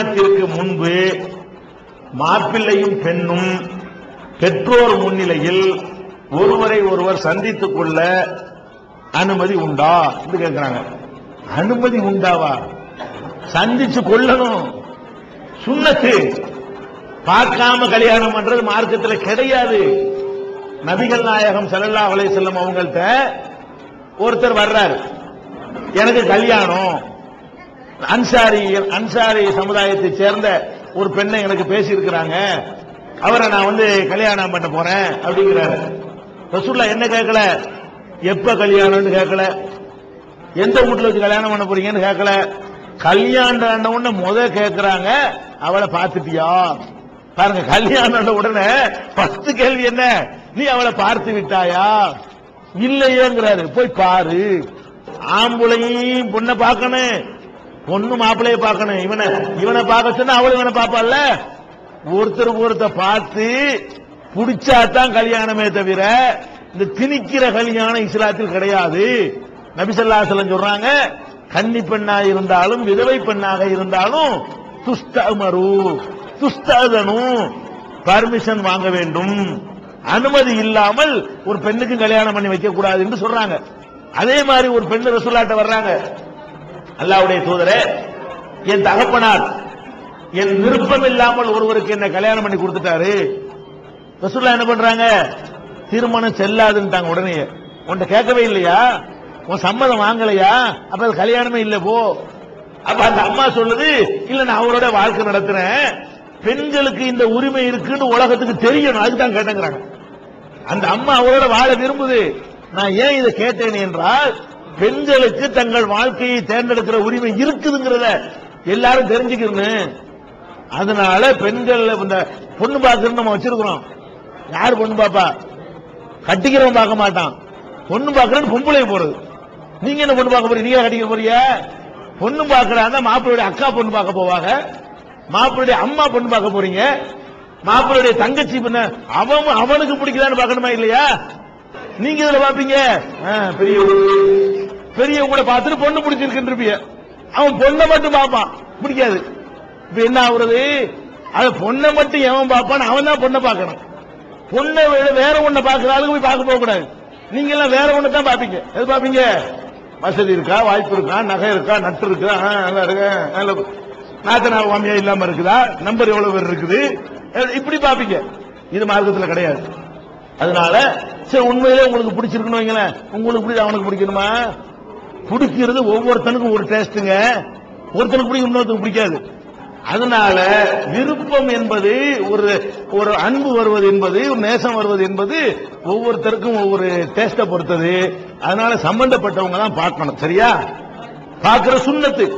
திருமணத்திற்கு முன்பு மாப்பிள்ளையும் பெண்ணும் பெற்றோர் முன்னிலையில் ஒருவரை ஒருவர் சந்தித்துக் கொள்ள அனுமதி உண்டா என்று கேட்கிறாங்க அனுமதி உண்டாவா சந்திச்சு கொள்ளணும் சுண்ணத்து பார்க்காம கல்யாணம் பண்றது மார்க்கத்துல கிடையாது நபிகள் நாயகம் ஸல்லல்லாஹு அலைஹி வஸல்லம் அவங்கள்ட்ட ஒருத்தர் வர்றாரு எனக்கு கல்யாணம் அன்சாரி அன்சாரி சமுதாயத்தை சேர்ந்த ஒரு பெண்ணை எனக்கு பேசி இருக்கிறாங்க அவரை நான் வந்து கல்யாணம் பண்ண போறேன் அப்படிங்கிறாரு ரசூல்லா என்ன கேட்கல எப்ப கல்யாணம்னு கேட்கல எந்த வீட்டுல வச்சு கல்யாணம் பண்ண போறீங்கன்னு கேட்கல கல்யாணம் உடனே முத கேட்கறாங்க அவளை பார்த்துட்டியா பாருங்க கல்யாணம் உடனே ஃபர்ஸ்ட் கேள்வி என்ன நீ அவளை பார்த்து விட்டாயா இல்லையேங்கிறாரு போய் பாரு ஆம்புளையும் பொண்ணை பார்க்கணும் பொண்ணு மாப்பிளைய பார்க்கணும் இவனை இவனை பார்க்க சொன்னா அவளும் இவனை பார்ப்பாள்ல ஒருத்தருக்கு ஒருத்தர் பார்த்து புடிச்சாதான் கல்யாணமே தவிர இந்த திணிக்கிற கல்யாணம் இஸ்லாத்தில் கிடையாது நபிசல்லாசலம் சொல்றாங்க கன்னி பெண்ணா இருந்தாலும் விதவை பெண்ணாக இருந்தாலும் துஸ்தமரு துஸ்தனும் பர்மிஷன் வாங்க வேண்டும் அனுமதி இல்லாமல் ஒரு பெண்ணுக்கு கல்யாணம் பண்ணி வைக்க கூடாது என்று சொல்றாங்க அதே மாதிரி ஒரு பெண்ணு ரசூலாட்ட வர்றாங்க அல்லாவுடைய தூதரே என் தகப்பனார் என் விருப்பம் இல்லாமல் ஒருவருக்கு என்ன கல்யாணம் பண்ணி கொடுத்துட்டாரு ரசூல்லா என்ன பண்றாங்க திருமணம் செல்லாதுன்ட்டாங்க உடனே உன்கிட்ட கேட்கவே இல்லையா உன் சம்மதம் வாங்கலையா அப்ப அது கல்யாணமே இல்ல போ அப்ப அந்த அம்மா சொல்லுது இல்ல நான் அவரோட வாழ்க்கை நடத்துறேன் பெண்களுக்கு இந்த உரிமை இருக்குன்னு உலகத்துக்கு தெரியணும் அதுதான் கேட்டேங்கிறாங்க அந்த அம்மா அவரோட வாழ விரும்புது நான் ஏன் இதை கேட்டேன் என்றால் பெண்களுக்கு தங்கள் வாழ்க்கையை தேர்ந்தெடுக்கிற உரிமை இருக்குதுங்கிறத எல்லாரும் தெரிஞ்சுக்கணும் அதனால பெண்கள் இந்த பொண்ணு பார்க்கறது நம்ம வச்சிருக்கிறோம் யார் பொண்ணு பாப்பா கட்டிக்கிறவன் பார்க்க மாட்டான் பொண்ணு பார்க்கறன்னு பொம்பளை போறது நீங்க என்ன பொண்ணு பார்க்க போறீங்க நீங்க கட்டிக்க போறீங்க பொண்ணு பார்க்கறாங்க மாப்பிள்ளையுடைய அக்கா பொண்ணு பார்க்க போவாங்க மாப்பிள்ளையுடைய அம்மா பொண்ணு பார்க்க போறீங்க மாப்பிள்ளையுடைய தங்கச்சி பண்ண அவன் அவனுக்கு பிடிக்குதான்னு பார்க்கணுமா இல்லையா நீங்க இதுல பாப்பீங்க ஆ, பெரியவங்க பெரியவங்க கூட பார்த்துட்டு பொண்ணு பிடிச்சிருக்குன்றீங்க அவன் பொண்ணை மட்டும் பார்ப்பான் பிடிக்காது இப்ப என்ன ஆகுறது அது பொண்ணை மட்டும் எவன் பார்ப்பான் அவன் தான் பொண்ணை பார்க்கணும் பொண்ணை விட வேற ஒண்ணை பார்க்கிற ஆளுக்கு போய் பார்க்க போக கூடாது நீங்க எல்லாம் வேற ஒண்ணு தான் பாப்பீங்க எது பாப்பீங்க வசதி இருக்கா வாய்ப்பு இருக்கா நகை இருக்கா நட்டு இருக்கா ஆ, நல்லா இருக்கு நல்ல நாத்தனா மாமியா இல்லாம இருக்குதா நம்பர் எவ்வளவு பேர் இருக்குது அஹ் இப்படி பாப்பீங்க இது மார்க்கத்துல கிடையாது அதனால சரி உண்மையிலே உங்களுக்கு பிடிச்சிருக்கணும் வைங்களேன் உங்களுக்கு பிடிச்ச அவனுக்கு பிடிக்கணுமா பிடிக்கிறது ஒவ்வொருத்தனுக்கும் ஒரு டேஸ்ட்டுங்க ஒருத்தனுக்கு பிடிக்கும் இன்னொருத்தனுக்கு பிடிக்காது அதனால விருப்பம் என்பது ஒரு ஒரு அன்பு வருவது என்பது ஒரு நேசம் வருவது என்பது ஒவ்வொருத்தருக்கும் ஒவ்வொரு டேஸ்ட பொறுத்தது அதனால சம்பந்தப்பட்டவங்க தான் பார்க்கணும் சரியா பார்க்கிற சுண்ணத்து